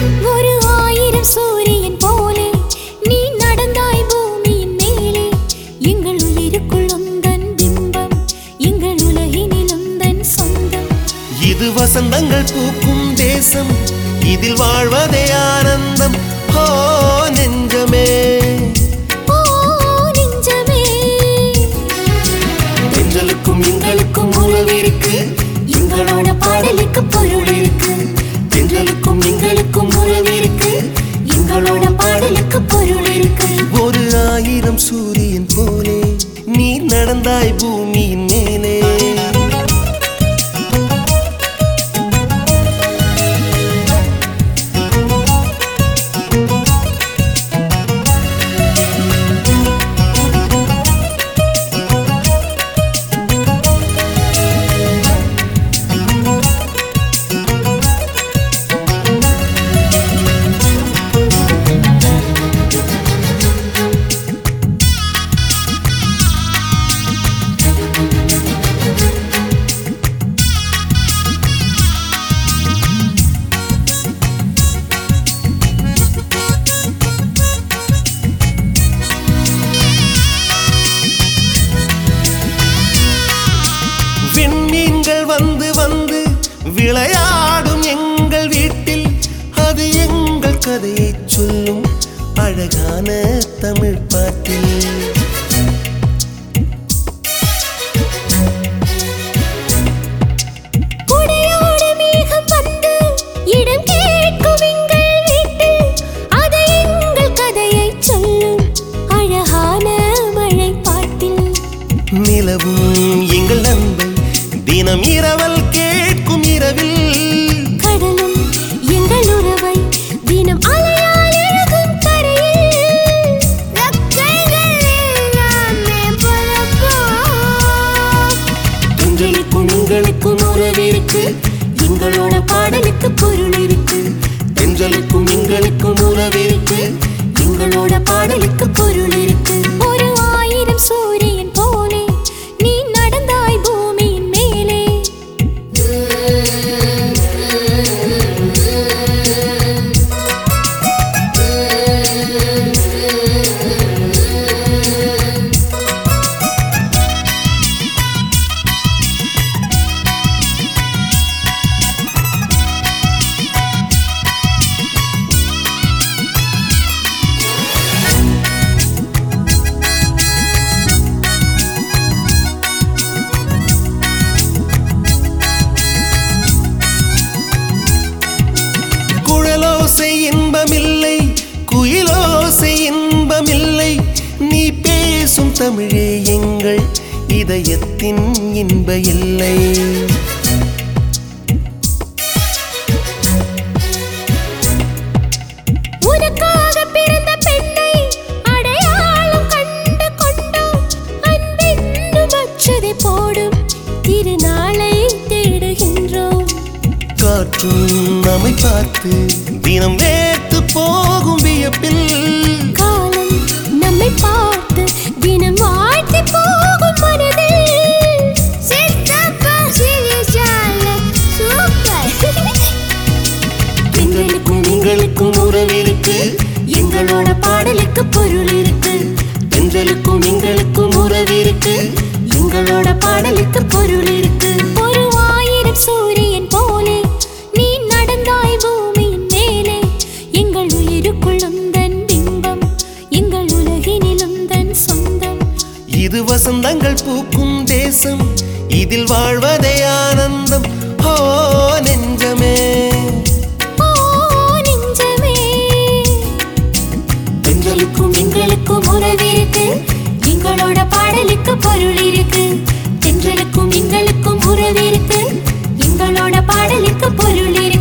ஒரு ஆயிரம் சூரியன் போலே நீ நடந்தாய் பூமியின் மேலே எங்கள் உயிருக்குள் உந்தன் பிம்பம் எங்கள் உலகினில் உந்தன் சொந்தம் இது வசந்தங்கள் பூக்கும் தேசம் இதில் வாழ்வதே ஆனந்தம் ஓ நெஞ்சமே ஓ நெஞ்சமே எங்களுக்கும் எங்களுக்கும் உறவு இருக்கு எங்களோட பாடலுக்கு பொருள் இருக்கு எங்களுக்கும் எங்களுக்கும் உறவு இருக்கு எங்களோட பாடலுக்கு பொருள் இருக்கு ஒரு ஆயிரம் சூரியன் போலே நீ நடந்தாய் பூமியின் மேலே விண்மீன்கள் வந்து வந்து விளையாடும் எங்கள் வீட்டில் அது எங்கள் கதையை சொல்லும் அழகான தமிழ் பாட்டில் குடையோடு மேகம் வந்து இடம் கேட்கும் எங்கள் வீட்டில் அது எங்கள் கதையை சொல்லும் அழகான மழை பாட்டில் நிலவும் எங்கள் அன்பை தினம் இரவல் கேட்கும் இரவில் கடலும் எங்கள் உறவை தினம் அலையால் எழுதும் கரையில் ரெக்கைகள் எல்லாமே பறக்கும். எங்களுக்கும் எங்களுக்கும் உறவு இருக்கு எங்களோட பாடலுக்கு பொருள் இருக்கு எங்களுக்கும் எங்களுக்கும் உறவு இருக்கு எங்களோட பாடலுக்கு பொருள் இருக்கு ஒரு ஆயிரம் சூரியன் போலே நீ நடந்தாய் பூமியின் மேலே குழலோசை இன்பமில்லை குயிலோசை இன்பமில்லை நீ பேசும் தமிழே எங்கள் இதயத்தின் இன்ப இல்லை உனக்காக பிறந்த பெண்ணை அடையாளம் கண்டு கொண்டோம் அன்பென்னும் அச்சதை போடும் திருநாளை தேடுகின்றோம் காற்றும் நம்மை பார்த்து தினம் வேத்து போகும் வியப்பில் காலம் நம்மை பார்த்து தினம் வாழ்த்தி போகும் மனதில் சித்தப்பா சிரிச்சால சூப்பர் எங்களுக்கும் எங்களுக்கும் உறவு இருக்கு எங்களோட பாடலுக்கு பொருள் இருக்கு எங்களுக்கும் எங்களுக்கும் உறவு இருக்கு எங்களோட பாடலுக்கு பொருள் இருக்கு ஒரு ஆயிரம் சூரியன் போலே நீ நடந்தாய் பூமியின் மேலே எங்கள் உயிருக்குள் உந்தன் பிம்பம் எங்கள் உலகினில் உந்தன் சொந்தம் இது வசந்தங்கள் பூக்கும் தேசம் இதில் வாழ்வதே ஆனந்தம் ஓ நெஞ்சமே ஓ நெஞ்சமே எங்களுக்கும் எங்களுக்கும் உறவு இருக்கு எங்களோட பாடலுக்கு பொருள் இருக்கு எங்களுக்கும் எங்களுக்கும் உறவு இருக்கு எங்களோட பாடலுக்கு பொருள் இருக்கு